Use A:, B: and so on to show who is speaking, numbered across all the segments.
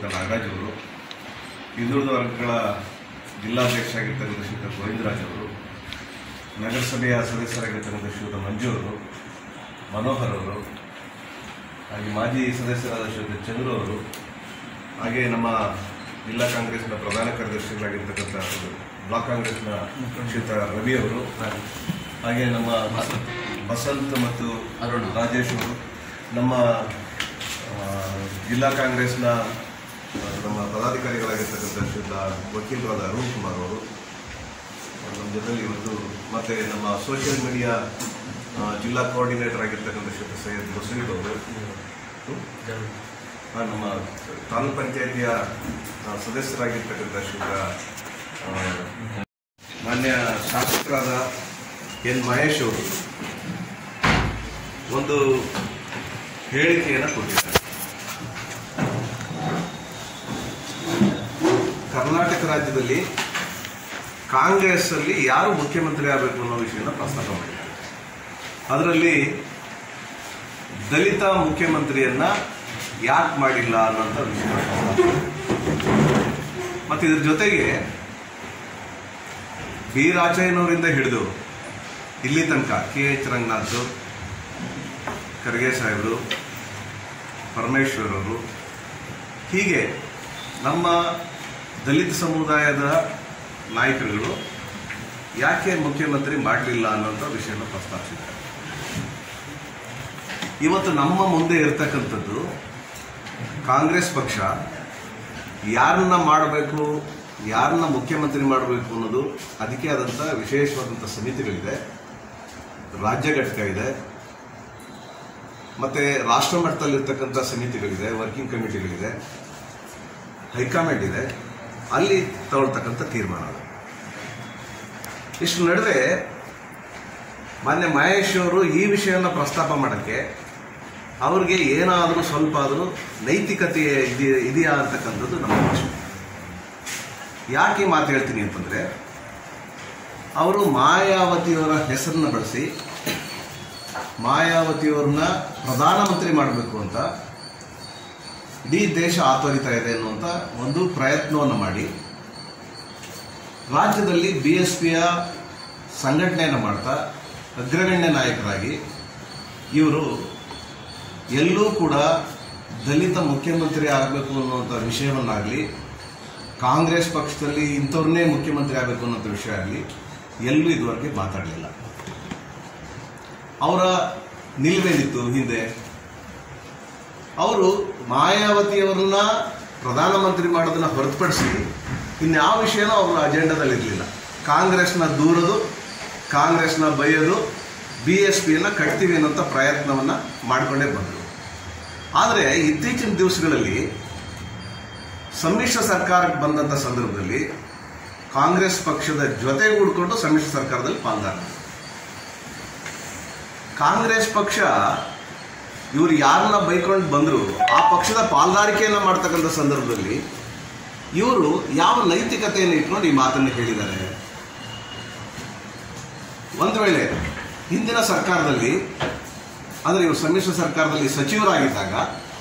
A: ಶ್ರೀಯುತ ನಾಗರಾಜ್ ಅವರು ಹಿಂದುಳಿದ ವರ್ಗಗಳ ಜಿಲ್ಲಾಧ್ಯಕ್ಷ ಆಗಿರ್ತಕ್ಕಂಥ ಶ್ರೀಯುತ ಗೋವಿಂದರಾಜ್ ಅವರು ನಗರಸಭೆಯ ಸದಸ್ಯರಾಗಿರ್ತಕ್ಕಂಥ ಶ್ರೀಯುತ ಮಂಜು ಅವರು ಮನೋಹರ್ ಅವರು ಹಾಗೆ ಮಾಜಿ ಸದಸ್ಯರಾದ ಶ್ರೀಯುತ ಚಂದ್ರು ಅವರು ಹಾಗೆ ನಮ್ಮ ಜಿಲ್ಲಾ ಕಾಂಗ್ರೆಸ್ನ ಪ್ರಧಾನ ಕಾರ್ಯದರ್ಶಿಗಳಾಗಿರ್ತಕ್ಕಂಥ ಬ್ಲಾಕ್ ಕಾಂಗ್ರೆಸ್ನ ಶ್ರೀಯುತ ರವಿ ಅವರು ಹಾಗೆ ನಮ್ಮ ಬಸಂತ್ ಮತ್ತು
B: ಅರುಣ್.
A: ರಾಜೇಶ್ ಅವರು ನಮ್ಮ ಆ, ಜಿಲ್ಲಾ ಕಾಂಗ್ರೆಸ್ನ ಆ, ನಮ್ಮ ಪದಾಧಿಕಾರಿಗಳಾಗಿರ್ತಕ್ಕಂಥ ಶ್ರೀಯುತ ವಕೀಲರಾದ ಅರುಣ್ ಕುಮಾರ್ ಅವರು ನಮ್ಮ ಜೊತೆಲಿ ಇವತ್ತು ಮತ್ತೆ ನಮ್ಮ ಸೋಷಿಯಲ್ ಮೀಡಿಯಾ ಆ, ಜಿಲ್ಲಾ ಕೋಆರ್ಡಿನೇಟರ್ ಆಗಿರ್ತಕ್ಕಂಥ ಶ್ರೀಯುತ ಸೈಯದ್ ಬಸೀರ್ ಅವರು ಹ್ಮ್? ಆ, ನಮ್ಮ ತಾಲೂಕ್ ಪಂಚಾಯತಿಯ ಆ, ಸದಸ್ಯರಾಗಿರ್ತಕ್ಕಂಥ ಶ್ರೀಯುತ ಆ, ಮಾನ್ಯ ಶಾಸಕರಾದ ಎನ್ ಮಹೇಶ್ ಅವರು ಒಂದು ಹೇಳಿಕೆಯನ್ನು ಕೊಟ್ಟಿದ್ದಾರೆ ಕರ್ನಾಟಕ ರಾಜ್ಯದಲ್ಲಿ ಕಾಂಗ್ರೆಸ್ ಅಲ್ಲಿ ಯಾರು ಮುಖ್ಯಮಂತ್ರಿ ಆಗಬೇಕು ಅನ್ನೋ ವಿಷಯನ ಪ್ರಸ್ತಾಪ ಮಾಡಿದ್ದಾರೆ ಅದರಲ್ಲಿ ದಲಿತ ಮುಖ್ಯಮಂತ್ರಿಯನ್ನ ಯಾಕೆ ಮಾಡಿಲ್ಲ ಅನ್ನೋಂಥ ವಿಷಯ ಮತ್ತೆ ಇದ್ರ ಜೊತೆಗೆ ಬಿ ರಾಜಯ್ಯನವರಿಂದ ಹಿಡಿದು ಇಲ್ಲಿ ತನಕ ಕೆ ಎಚ್ ರಂಗನಾಥ್ ಖರ್ಗೆ ಸಾಹೇಬರು ಪರಮೇಶ್ವರ್ ಅವರು ಹೀಗೆ ನಮ್ಮ ದಲಿತ ಸಮುದಾಯದ ನಾಯಕರುಗಳು ಯಾಕೆ ಮುಖ್ಯಮಂತ್ರಿ ಮಾಡಲಿಲ್ಲ ಅನ್ನೋಂಥ ವಿಷಯನ ಪ್ರಸ್ತಾಪಿಸಿದ್ದಾರೆ ಇವತ್ತು ನಮ್ಮ ಮುಂದೆ ಇರತಕ್ಕಂಥದ್ದು ಕಾಂಗ್ರೆಸ್ ಪಕ್ಷ ಯಾರನ್ನ ಮಾಡಬೇಕು ಯಾರನ್ನ ಮುಖ್ಯಮಂತ್ರಿ ಮಾಡಬೇಕು ಅನ್ನೋದು ಅದಕ್ಕೆ ಆದಂಥ ವಿಶೇಷವಾದಂಥ ಸಮಿತಿಗಳಿದೆ ರಾಜ್ಯ ಘಟಕ ಇದೆ ಮತ್ತೆ ರಾಷ್ಟ್ರ ಮಟ್ಟದಲ್ಲಿರ್ತಕ್ಕಂಥ ಸಮಿತಿಗಳಿದೆ ವರ್ಕಿಂಗ್ ಕಮಿಟಿಗಳಿದೆ ಹೈಕಮಾಂಡ್ ಇದೆ ಅಲ್ಲಿ ತಗೊಳ್ತಕ್ಕಂಥ ತೀರ್ಮಾನ ಅದು. ಇಷ್ಟು ನಡುವೆ ಮಾನ್ಯ ಮಹೇಶ್ ಅವರು ಈ ವಿಷಯನ ಪ್ರಸ್ತಾಪ ಮಾಡಕ್ಕೆ ಅವ್ರಿಗೆ ಏನಾದರೂ ಸ್ವಲ್ಪ ಆದರೂ ನೈತಿಕತೆ ಇದೆ- ಇದೆಯಾ ಅಂತಕ್ಕಂಥದ್ದು ನಮ್ಮ ಪ್ರಶ್ನೆ ಯಾಕೆ ಈ ಮಾತು ಹೇಳ್ತೀನಿ ಅಂತಂದ್ರೆ ಅವರು ಮಾಯಾವತಿಯವರ ಹೆಸರನ್ನ ಬಳಸಿ ಮಾಯಾವತಿಯವ್ರನ್ನ ಪ್ರಧಾನಮಂತ್ರಿ ಮಾಡಬೇಕು ಅಂತ ಇಡೀ ದೇಶ ಆತೋರಿತಾ ಇದೆ ಅನ್ನುವಂಥ ಒಂದು ಪ್ರಯತ್ನವನ್ನು ಮಾಡಿ ರಾಜ್ಯದಲ್ಲಿ ಬಿ ಎಸ್ ಪಿಯ ಸಂಘಟನೆಯನ್ನು ಮಾಡ್ತಾ ಅಗ್ರಗಣ್ಯ ನಾಯಕರಾಗಿ ಇವರು ಎಲ್ಲೂ ಕೂಡ ದಲಿತ ಮುಖ್ಯಮಂತ್ರಿ ಆಗಬೇಕು ಅನ್ನುವಂಥ ವಿಷಯವನ್ನಾಗಲಿ ಕಾಂಗ್ರೆಸ್ ಪಕ್ಷದಲ್ಲಿ ಇಂಥವ್ರನ್ನೇ ಮುಖ್ಯಮಂತ್ರಿ ಆಗಬೇಕು ಅನ್ನೋಂಥ ವಿಷಯ ಆಗಲಿ ಎಲ್ಲೂ ಇದುವರೆಗೆ ಮಾತಾಡಲಿಲ್ಲ ಅವರ ನಿಲುವೇನಿತ್ತು ಹಿಂದೆ ಅವರು ಮಾಯಾವತಿಯವರನ್ನ ಪ್ರಧಾನಮಂತ್ರಿ ಮಾಡೋದನ್ನ ಹೊರತುಪಡಿಸಿ ಇನ್ಯಾವ ವಿಷಯನೂ ಅವರ ಅಜೆಂಡಾದಲ್ಲಿ ಇರಲಿಲ್ಲ ಕಾಂಗ್ರೆಸ್ನ ದೂರದು ಕಾಂಗ್ರೆಸ್ನ ಬೈಯೋದು ಬಿ ಎಸ್ ಪಿಯನ್ನು ಕಟ್ತೀವಿ ಅನ್ನೋಂಥ ಪ್ರಯತ್ನವನ್ನು ಮಾಡಿಕೊಂಡೇ ಬಂದರು ಆದರೆ ಇತ್ತೀಚಿನ ದಿವಸಗಳಲ್ಲಿ ಸಮ್ಮಿಶ್ರ ಸರ್ಕಾರಕ್ಕೆ ಬಂದಂಥ ಸಂದರ್ಭದಲ್ಲಿ ಕಾಂಗ್ರೆಸ್ ಪಕ್ಷದ ಜೊತೆಗೂಡಿಕೊಂಡು ಸಮ್ಮಿಶ್ರ ಸರ್ಕಾರದಲ್ಲಿ ಪಾಲ್ಗಾರ ಕಾಂಗ್ರೆಸ್ ಪಕ್ಷ ಇವರು ಯಾರನ್ನ ಬೈಕೊಂಡು ಬಂದ್ರು ಆ ಪಕ್ಷದ ಪಾಲ್ದಾರಿಕೆಯನ್ನ ಮಾಡ್ತಕ್ಕಂಥ ಸಂದರ್ಭದಲ್ಲಿ ಇವರು ಯಾವ ನೈತಿಕತೆಯನ್ನು ಇಟ್ಕೊಂಡು ಈ ಮಾತನ್ನು ಹೇಳಿದ್ದಾರೆ ಒಂದು ವೇಳೆ ಹಿಂದಿನ ಸರ್ಕಾರದಲ್ಲಿ ಅಂದರೆ ಇವರು ಸಮ್ಮಿಶ್ರ ಸರ್ಕಾರದಲ್ಲಿ ಸಚಿವರಾಗಿದ್ದಾಗ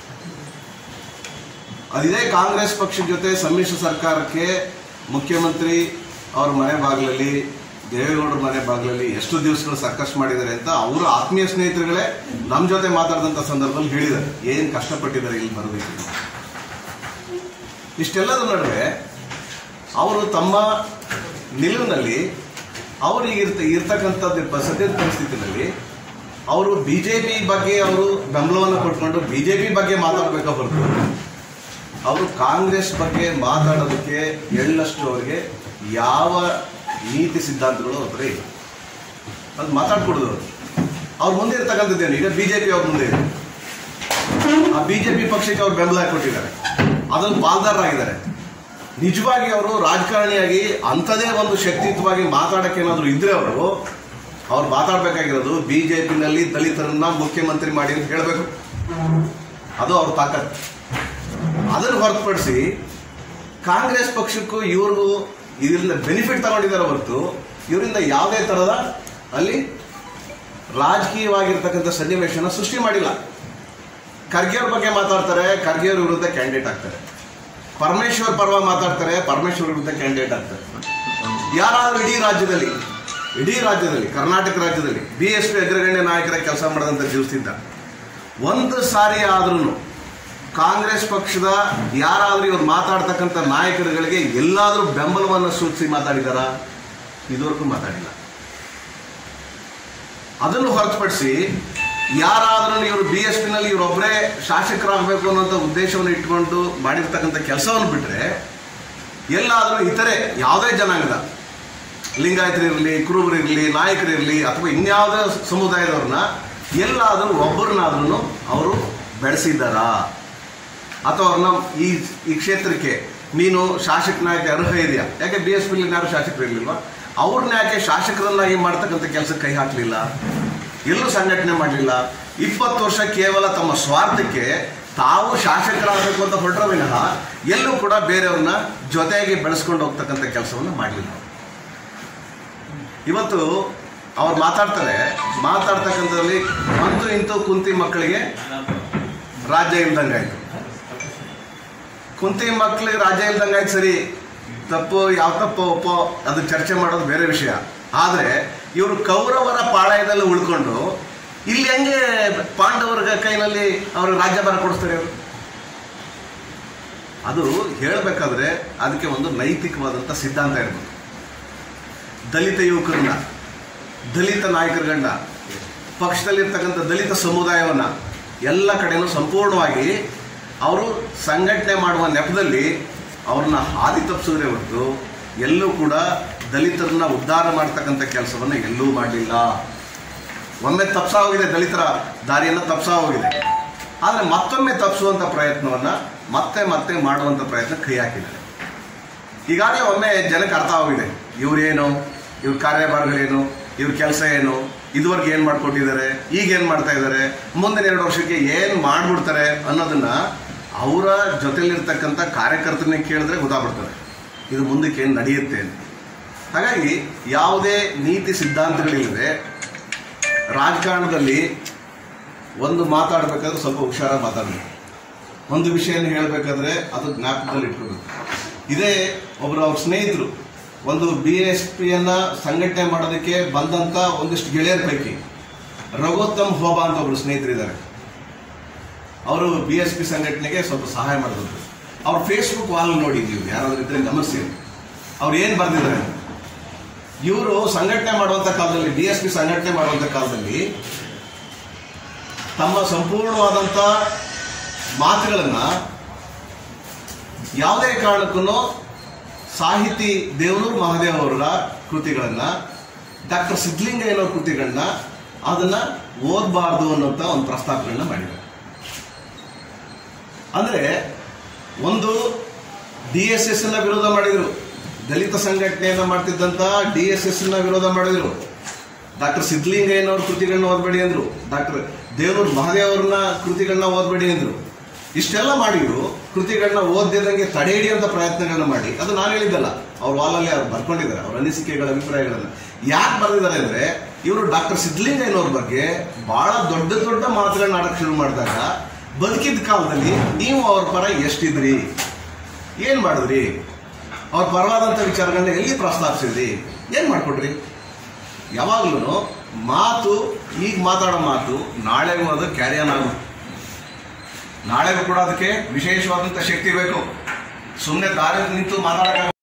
A: ಅದಿದೇ ಕಾಂಗ್ರೆಸ್ ಪಕ್ಷದ ಜೊತೆ ಸಮ್ಮಿಶ್ರ ಸರ್ಕಾರಕ್ಕೆ ಮುಖ್ಯಮಂತ್ರಿ ಅವ್ರ ಮನೆ ಬಾಗಿಲಲ್ಲಿ ದೇವೇಗೌಡರ ಮನೆ ಬಾಗಿಲಲ್ಲಿ ಎಷ್ಟು ದಿವಸಗಳು ಸರ್ಕಸ್ ಮಾಡಿದ್ದಾರೆ ಅಂತ ಅವರು ಆತ್ಮೀಯ ಸ್ನೇಹಿತರುಗಳೇ ನಮ್ಮ ಜೊತೆ ಮಾತಾಡಿದಂಥ ಸಂದರ್ಭದಲ್ಲಿ ಹೇಳಿದ್ದಾರೆ ಏನು ಕಷ್ಟಪಟ್ಟಿದ್ದಾರೆ ಇಲ್ಲಿ ಬರಬೇಕು ಇಷ್ಟೆಲ್ಲದ ನಡುವೆ ಅವರು ತಮ್ಮ ನಿಲುವಿನಲ್ಲಿ ಅವರಿಗೆ ಇರ್ತ ಇರ್ತಕ್ಕಂಥದ್ದು ಪ- ಸದ್ಯದ ಪರಿಸ್ಥಿತಿನಲ್ಲಿ ಅವರು ಬಿಜೆಪಿ ಬಗ್ಗೆ ಅವರು ಬೆಂಬಲವನ್ನು ಕೊಟ್ಕೊಂಡು ಬಿಜೆಪಿ ಬಗ್ಗೆ ಮಾತಾಡಬೇಕಾ ಹೊರತು ಅವರು ಕಾಂಗ್ರೆಸ್ ಬಗ್ಗೆ ಮಾತಾಡೋದಕ್ಕೆ ಎಳ್ಳಷ್ಟು ಅವರಿಗೆ ಯಾವ ನೀತಿ ಸಿದ್ಧಾಂತಗಳು ಅವ್ರ ಹತ್ರ ಇಲ್ಲ ಅದು ಮಾತಾಡ್ಕೊಡುದು ಅವರು ಅವ್ರ ಮುಂದೆ ಇರ್ತಕ್ಕಂಥದ್ದೇನು ಈಗ ಬಿಜೆಪಿ ಅವ್ರ ಮುಂದೆ ಇದೆ ಆ ಬಿಜೆಪಿ ಪಕ್ಷಕ್ಕೆ ಅವ್ರು ಬೆಂಬಲ ಕೊಟ್ಟಿದ್ದಾರೆ ಅದನ್ನು ಪಾಲ್ದಾರರಾಗಿದ್ದಾರೆ ನಿಜವಾಗಿ ಅವರು ರಾಜಕಾರಣಿಯಾಗಿ ಅಂಥದೇ ಒಂದು ಶಕ್ತಿಯುತವಾಗಿ ಮಾತಾಡಕ್ಕೆ ಏನಾದ್ರು ಇದ್ರೆ ಅವರು ಅವ್ರು ಮಾತಾಡ್ಬೇಕಾಗಿರೋದು ಬಿಜೆಪಿನಲ್ಲಿ ದಲಿತರನ್ನ ಮುಖ್ಯಮಂತ್ರಿ ಮಾಡಿ ಅಂತ ಹೇಳಬೇಕು ಅದು ಅವ್ರ ತಾಕತ್ ಅದನ್ನು ಹೊರತುಪಡಿಸಿ ಕಾಂಗ್ರೆಸ್ ಪಕ್ಷಕ್ಕೂ ಇವ್ರಿಗೂ ಇದರಿಂದ ಬೆನಿಫಿಟ್ ತಗೊಂಡಿದ್ದಾರೆ ಹೊರತು ಇವರಿಂದ ಯಾವುದೇ ತರಹದ ಅಲ್ಲಿ ರಾಜಕೀಯವಾಗಿರ್ತಕ್ಕಂಥ ಸನ್ನಿವೇಶನ ಸೃಷ್ಟಿ ಮಾಡಿಲ್ಲ ಖರ್ಗೆ ಅವ್ರ ಬಗ್ಗೆ ಮಾತಾಡ್ತಾರೆ ಖರ್ಗೆ ಅವ್ರ ವಿರುದ್ಧ ಕ್ಯಾಂಡಿಡೇಟ್ ಆಗ್ತಾರೆ ಪರಮೇಶ್ವರ್ ಪರವ ಮಾತಾಡ್ತಾರೆ ಪರಮೇಶ್ವರ್ ವಿರುದ್ಧ ಕ್ಯಾಂಡಿಡೇಟ್ ಆಗ್ತಾರೆ ಯಾರಾದ್ರೂ ಇಡೀ ರಾಜ್ಯದಲ್ಲಿ ಇಡೀ ರಾಜ್ಯದಲ್ಲಿ ಕರ್ನಾಟಕ ರಾಜ್ಯದಲ್ಲಿ ಬಿ ಎಸ್ ಪಿ ಅಗ್ರಗಣ್ಯ ನಾಯಕರ ಕೆಲಸ ಮಾಡಿದಂಥ ದಿವಸದಿಂದ ಒಂದು ಸಾರಿ ಆದ್ರೂ ಕಾಂಗ್ರೆಸ್ ಪಕ್ಷದ ಯಾರಾದ್ರೂ ಇವ್ರು ಮಾತಾಡ್ತಕ್ಕಂಥ ನಾಯಕರುಗಳಿಗೆ ಎಲ್ಲಾದ್ರೂ ಬೆಂಬಲವನ್ನು ಸೂಚಿಸಿ ಮಾತಾಡಿದಾರ ಇದುವರೆಗೂ ಮಾತಾಡಿಲ್ಲ ಅದನ್ನು ಹೊರತುಪಡಿಸಿ ಯಾರಾದ್ರೂ ಇವರು ಬಿ ಎಸ್ ಪಿನಲ್ಲಿ ಇವರೊಬ್ಬರೇ ಶಾಸಕರಾಗಬೇಕು ಅನ್ನೋಂಥ ಉದ್ದೇಶವನ್ನು ಇಟ್ಕೊಂಡು ಮಾಡಿರ್ತಕ್ಕಂಥ ಕೆಲಸವನ್ನು ಬಿಟ್ಟರೆ ಎಲ್ಲಾದರೂ ಇತರೆ ಯಾವುದೇ ಜನಾಂಗದ ಲಿಂಗಾಯತರಿರಲಿ ಕುರುಬರಿರಲಿ ನಾಯಕರಿರಲಿ ಅಥವಾ ಇನ್ಯಾವುದೇ ಸಮುದಾಯದವ್ರನ್ನ ಎಲ್ಲಾದರೂ ಒಬ್ಬರನ್ನಾದ್ರೂ ಅವರು ಬೆಳೆಸಿದ್ದಾರಾ ಅಥವಾ ಅವ್ರನ್ನ ಈ ಈ ಕ್ಷೇತ್ರಕ್ಕೆ ನೀನು ಶಾಸಕನಾಗಿ ಅರ್ಹ ಇದೆಯಾ ಯಾಕೆ ಬಿ ಎಸ್ ಪಿಲಿ ಯಾರು ಶಾಸಕರು ಇರಲಿಲ್ವಾ ಅವ್ರನ್ನ ಯಾಕೆ ಶಾಸಕರನ್ನಾಗಿ ಮಾಡ್ತಕ್ಕಂಥ ಕೆಲಸಕ್ಕೆ ಕೈ ಹಾಕಲಿಲ್ಲ ಎಲ್ಲೂ ಸಂಘಟನೆ ಮಾಡಲಿಲ್ಲ ಇಪ್ಪತ್ತು ವರ್ಷ ಕೇವಲ ತಮ್ಮ ಸ್ವಾರ್ಥಕ್ಕೆ ತಾವು ಶಾಸಕರಾಗಬೇಕು ಅಂತ ಹೊರಟ್ರ ವಿನಃ ಎಲ್ಲೂ ಕೂಡ ಬೇರೆಯವ್ರನ್ನ ಜೊತೆಯಾಗಿ ಬೆಳೆಸ್ಕೊಂಡು ಹೋಗ್ತಕ್ಕಂಥ ಕೆಲಸವನ್ನು ಮಾಡಲಿಲ್ಲ ಇವತ್ತು ಅವ್ರು ಮಾತಾಡ್ತಾರೆ ಮಾತಾಡ್ತಕ್ಕಂಥದ್ರಲ್ಲಿ ಅಂತೂ ಇಂತೂ ಕುಂತಿ ಮಕ್ಕಳಿಗೆ ರಾಜ್ಯ ಇಲ್ದಂಗಾಯ್ತು ಕುಂತಿ ಮಕ್ಕಳಿಗೆ ರಾಜ್ಯ ಇಲ್ದಂಗಾಯ್ತು ಸರಿ ತಪ್ಪು ಯಾವ ತಪ್ಪು ಒಪ್ಪೋ ಅದು ಚರ್ಚೆ ಮಾಡೋದು ಬೇರೆ ವಿಷಯ ಆದರೆ ಇವರು ಕೌರವರ ಪಾಳಯದಲ್ಲಿ ಉಳ್ಕೊಂಡು ಇಲ್ಲಿ ಹೆಂಗೆ ಪಾಂಡವರ ಕೈನಲ್ಲಿ ಅವರು ರಾಜ್ಯಭಾರ ಕೊಡಿಸ್ತಾರೆ ಅವರು ಅದು ಹೇಳಬೇಕಾದ್ರೆ ಅದಕ್ಕೆ ಒಂದು ನೈತಿಕವಾದಂಥ ಸಿದ್ಧಾಂತ ಇರ್ಬೇಕು ದಲಿತ ಯುವಕರನ್ನ ದಲಿತ ನಾಯಕರುಗಳನ್ನ ಪಕ್ಷದಲ್ಲಿರ್ತಕ್ಕಂಥ ದಲಿತ ಸಮುದಾಯವನ್ನ ಎಲ್ಲ ಕಡೆನೂ ಸಂಪೂರ್ಣವಾಗಿ ಅವರು ಸಂಘಟನೆ ಮಾಡುವ ನೆಪದಲ್ಲಿ ಅವ್ರನ್ನ ಹಾದಿ ತಪ್ಪಿಸಿದ್ರೆ ಹೊರತು ಎಲ್ಲೂ ಕೂಡ ದಲಿತರನ್ನ ಉದ್ಧಾರ ಮಾಡ್ತಕ್ಕಂಥ ಕೆಲಸವನ್ನು ಎಲ್ಲೂ ಮಾಡಲಿಲ್ಲ ಒಮ್ಮೆ ತಪ್ಸಾ ಹೋಗಿದೆ ದಲಿತರ ದಾರಿಯನ್ನು ತಪ್ಸಾ ಹೋಗಿದೆ ಆದರೆ ಮತ್ತೊಮ್ಮೆ ತಪ್ಪಿಸುವಂಥ ಪ್ರಯತ್ನವನ್ನು ಮತ್ತೆ ಮತ್ತೆ ಮಾಡುವಂಥ ಪ್ರಯತ್ನ ಕೈ ಹಾಕಿದ್ದಾರೆ ಈಗಾಗಲೇ ಒಮ್ಮೆ ಜನಕ್ಕೆ ಅರ್ಥ ಆಗಿದೆ ಇವ್ರೇನು ಇವ್ರ ಕಾರ್ಯಭಾರಗಳೇನು ಇವ್ರ ಕೆಲಸ ಏನು ಇದುವರೆಗೆ ಏನು ಮಾಡ್ಕೊಟ್ಟಿದ್ದಾರೆ ಈಗ ಏನು ಮಾಡ್ತಾ ಇದ್ದಾರೆ ಮುಂದಿನ ಎರಡು ವರ್ಷಕ್ಕೆ ಏನು ಮಾಡ್ಬಿಡ್ತಾರೆ ಅನ್ನೋದನ್ನ ಅವರ ಜೊತೆಲಿರ್ತಕ್ಕಂಥ ಕಾರ್ಯಕರ್ತರನ್ನೇ ಕೇಳಿದ್ರೆ ಗೊತ್ತಾಗ್ಬಿಡ್ತದೆ ಇದು ಮುಂದಕ್ಕೆ ಏನು ನಡೆಯುತ್ತೆ ಅಂತ ಹಾಗಾಗಿ ಯಾವುದೇ ನೀತಿ ಸಿದ್ಧಾಂತಗಳಿಲ್ಲದೆ ರಾಜಕಾರಣದಲ್ಲಿ ಒಂದು ಮಾತಾಡಬೇಕಾದ್ರೆ ಸ್ವಲ್ಪ ಹುಷಾರಾಗಿ ಮಾತಾಡಬೇಕು ಒಂದು ವಿಷಯನ ಹೇಳಬೇಕಾದ್ರೆ ಅದು ಜ್ಞಾಪಕದಲ್ಲಿ ಇಟ್ಕೋಬೇಕು ಇದೇ ಒಬ್ಬರು ಅವ್ರ ಸ್ನೇಹಿತರು ಒಂದು ಬಿ ಎಸ್ ಪಿಯನ್ನ ಸಂಘಟನೆ ಮಾಡೋದಕ್ಕೆ ಬಂದಂತ ಒಂದಿಷ್ಟು ಗೆಳೆಯರ ಪೈಕಿ ರಘುತ್ತಮ್ ಹೋಬಾ ಅಂತ ಒಬ್ರು ಸ್ನೇಹಿತರಿದ್ದಾರೆ ಅವರು ಬಿ ಎಸ್ ಪಿ ಸಂಘಟನೆಗೆ ಸ್ವಲ್ಪ ಸಹಾಯ ಮಾಡಿದ್ರು ಅವ್ರ ಫೇಸ್ಬುಕ್ ವಾಲ್ ನೋಡಿ ನೀವು ಯಾರಾದ್ರೂ ಇದ್ರೆ ಗಮನಿಸಿ ಅವ್ರು ಏನು ಬರೆದಿದ್ದಾರೆ ಇವರು ಸಂಘಟನೆ ಮಾಡುವಂತ ಕಾಲದಲ್ಲಿ ಬಿ ಎಸ್ ಪಿ ಸಂಘಟನೆ ಮಾಡುವಂತ ಕಾಲದಲ್ಲಿ ತಮ್ಮ ಸಂಪೂರ್ಣವಾದಂತ ಮಾತುಗಳನ್ನ ಯಾವುದೇ ಕಾರಣಕ್ಕೂ ಸಾಹಿತಿ ದೇವನೂರು ಮಹಾದೇವ್ ಅವರ ಕೃತಿಗಳನ್ನ ಡಾಕ್ಟರ್ ಸಿದ್ಲಿಂಗಯ್ಯನವ್ರ ಕೃತಿಗಳನ್ನ ಅದನ್ನ ಓದಬಾರ್ದು ಅನ್ನೋಂಥ ಒಂದು ಪ್ರಸ್ತಾಪಗಳನ್ನ ಮಾಡಿದ್ದಾರೆ ಅಂದ್ರೆ ಒಂದು ಡಿ ಎಸ್ ಎಸ್ ನ ವಿರೋಧ ಮಾಡಿದ್ರು ದಲಿತ ಸಂಘಟನೆಯನ್ನ ಮಾಡ್ತಿದ್ದಂತ ಡಿ ಎಸ್ ಎಸ್ ನ ವಿರೋಧ ಮಾಡಿದ್ರು ಡಾಕ್ಟರ್ ಸಿದ್ಲಿಂಗಯ್ಯನವ್ರ ಕೃತಿಗಳನ್ನ ಓದಬೇಡಿ ಅಂದ್ರು ಡಾಕ್ಟರ್ ದೇವನೂರು ಮಹಾದೇವ್ ಅವ್ರನ್ನ ಕೃತಿಗಳನ್ನ ಓದಬೇಡಿ ಅಂದ್ರು ಇಷ್ಟೆಲ್ಲ ಮಾಡಿದ್ರು ಕೃತಿಗಳನ್ನ ಓದಿದಂಗೆ ತಡೆ ಹಿಡಿಯುವಂತ ಪ್ರಯತ್ನಗಳನ್ನ ಮಾಡಿ ಅದು ನಾನು ಹೇಳಿದ್ದಲ್ಲ ಅವ್ರ ವಾಲಲ್ಲಿ ಅವ್ರು ಬರ್ಕೊಂಡಿದ್ದಾರೆ ಅವ್ರ ಅನಿಸಿಕೆಗಳ ಅಭಿಪ್ರಾಯಗಳನ್ನ ಯಾಕೆ ಬರೆದಿದ್ದಾರೆ ಅಂದ್ರೆ ಇವರು ಡಾಕ್ಟರ್ ಸಿದ್ಲಿಂಗಯ್ಯನವ್ರ ಬಗ್ಗೆ ಬಹಳ ದೊಡ್ಡ ದೊಡ್ಡ ಮಾತುಗಳನ್ನ ಆಡಕ್ ಶುರು ಮಾಡಿದಾಗ ಬದುಕಿದ ಕಾಲದಲ್ಲಿ ನೀವು ಅವ್ರ ಪರ ಎಷ್ಟಿದ್ರಿ ಏನ್ ಮಾಡಿದ್ರಿ ಅವ್ರ ಪರವಾದಂತ ವಿಚಾರಗಳನ್ನ ಎಲ್ಲಿ ಪ್ರಸ್ತಾಪಿಸಿದ್ರಿ ಏನ್ ಮಾಡ್ಕೊಟ್ರಿ ಯಾವಾಗ್ಲೂ ಮಾತು ಈಗ ಮಾತಾಡೋ ಮಾತು ನಾಳೆಗೂ ಅದು ಕ್ಯಾರಿಯನ್ ಆಗುತ್ತೆ ನಾಳೆಗೂ ಕೂಡ ಅದಕ್ಕೆ ವಿಶೇಷವಾದಂತ ಶಕ್ತಿ ಬೇಕು ಸುಮ್ಮನೆ ದಾರಿ ನಿಂತು ಮಾತಾಡೋಕೆ